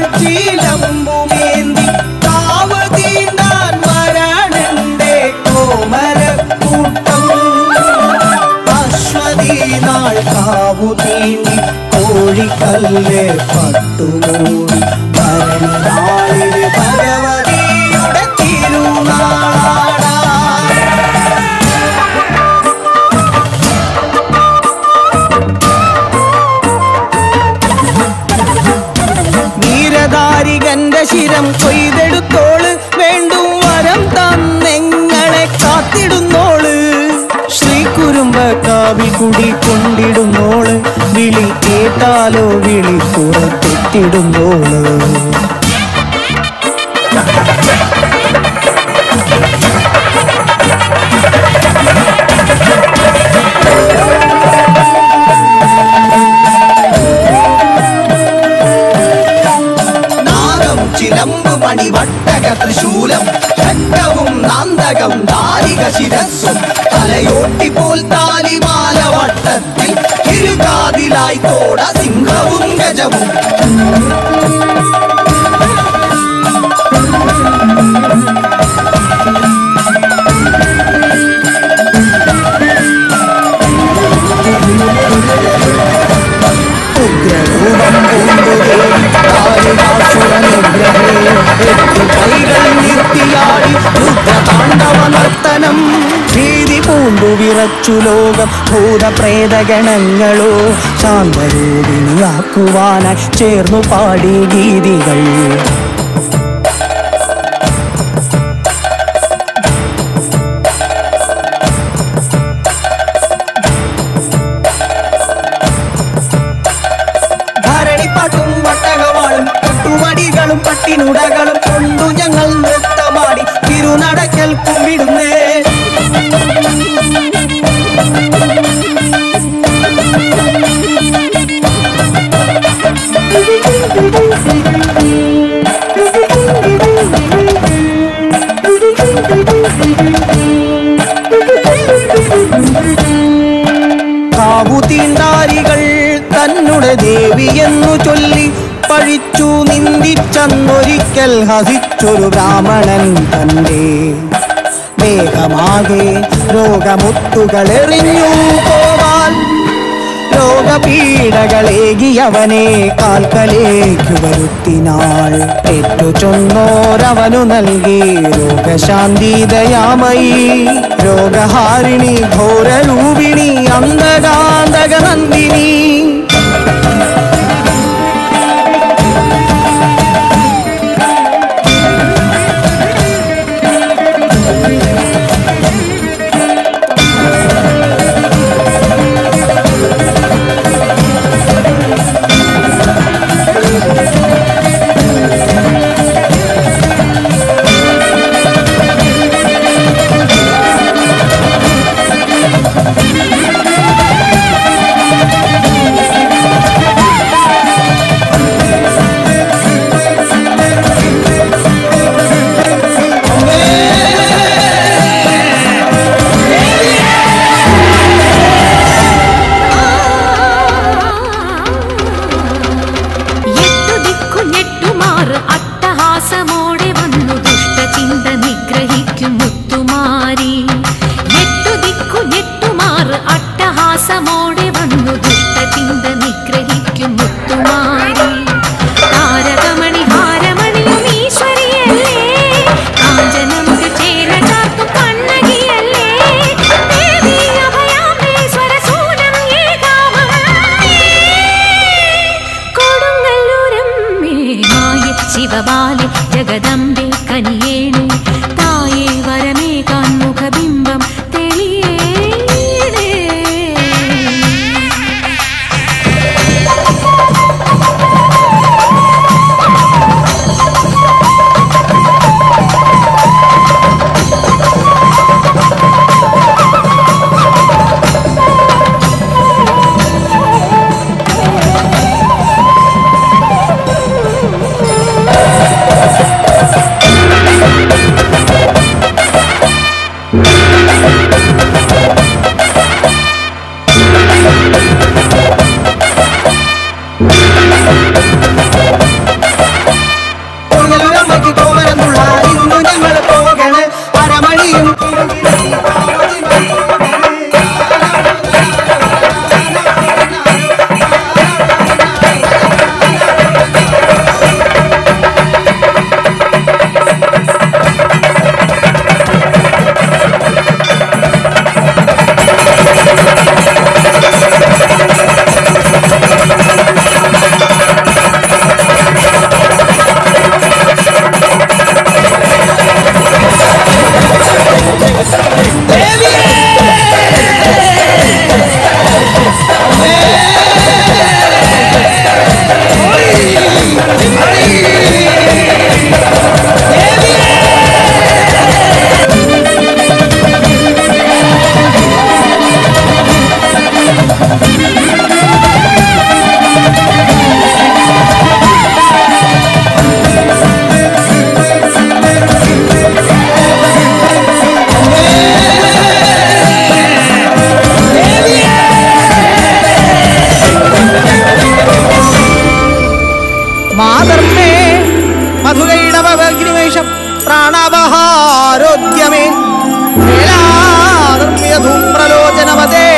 ചിലമ്പുമേന്തി കാവ് തീണ്ടാൻ വരണന്റെ കോമരക്കൂട്ടം അശ്വതി നാൾ കാവു തീണ്ടി കോഴിക്കല്ല് പട്ടുമൂടി ഭരണനാളില് ഭഗവതിയുടെ തിരുനാളാടാ വീരധാരികന്റെ ശിരം കൊയ്തെടുത്തോള് വേണ്ടും വരം തന്നെങ്ങളെ കാത്തിടുന്നോള് ശ്രീകുരുമ്പ കാവി കുടി കൊണ്ടിടുന്നോള് വിളി കേട്ടാലോ വിളി പുറത്തെത്തിടുന്നോള് നാഗം ചിലമ്പ് മണിവട്ടക തൃശൂലം ഘട്ടവും നാന്തകം ദാരിക ശിരസ്സും തലയോട്ടി പോൽ താലിമാല വട്ടത്തിൽ ഇരുകാതിലായി തോട സിംഹവും ഗജവും ഉഗ്രരൂപം പൂണ്ടുകേറി കാളികാസുരനുഗ്രഹേ എട്ടു കൈകൾ നിർത്തിയാടി രുദ്രതാണ്ഡവ നർത്തനം ഭീതി പൂണ്ടു വിറച്ചു ലോകം ഭൂതപ്രേതഗണങ്ങളോ ശാന്തരൂപിണിയാക്കുവാനായി ചേർന്നു പാടി ഗീതികൾ ഭരണിപ്പാട്ടും വട്ടകവാളും കെട്ടുവടികളും പട്ടിനുടകളും കൊണ്ടു ഞങ്ങൾ നൃത്തമാടി തിരുനടക്കൽ കുമ്പിടുന്നേ കാവുതീണ്ടാരികൾ തന്നുടെ ദേവിയെന്നു ചൊല്ലി പഴിച്ചു നിന്ദിച്ചന്നൊരിക്കൽ ഹസിച്ചൊരു ബ്രാഹ്മണൻ തന്റെ ദേഹമാകെ രോഗമുത്തുകളെറിഞ്ഞു പോവാൻ രോഗപീഡകളേകിയവനെ കാൽക്കലേക്കു വരുത്തിനാൾ ഏറ്റു ചൊന്നോരവനു നൽകി രോഗശാന്തിദയാമയി രോഗഹാരിണി ഘോരരൂപിണി അന്ധകാന്തക നന്ദിനി എട്ടു ദിക്കു ഞെട്ടുമാറ് അട്ടഹാസമോടെ വന്നു ദുഷ്ടചിന്ത നിഗ്രഹിക്കും മുത്തുമാരി എട്ടു ദിക്കു ഞെട്ടുമാറ് അട്ടഹാസമോടെ വന്നു ദുഷ്ടചിന്ത നിഗ്രഹിക്കും മുത്തുമാരി താരകമണി ഹാരമണിയും ഈശ്വരിയല്ലേ കാഞ്ചനമുഖ ചേല ചാർത്തു കണ്ണകിയല്ലേ ദേവി അഭയാംബേശ്വര സൂനം ഏകാമേ കൊടുങ്ങല്ലൂരമ്മേ മായ ശിവബാലെ ജഗദംബെ കനിയേണേ തായേ വരമേ കാൺമുഖബിംബം തെളിയേണേ ആ മധുരൈടവഗ്നിവേഷം പ്രാണവഹാരോദ്യമേ ധൂമ്രലോചനവതേ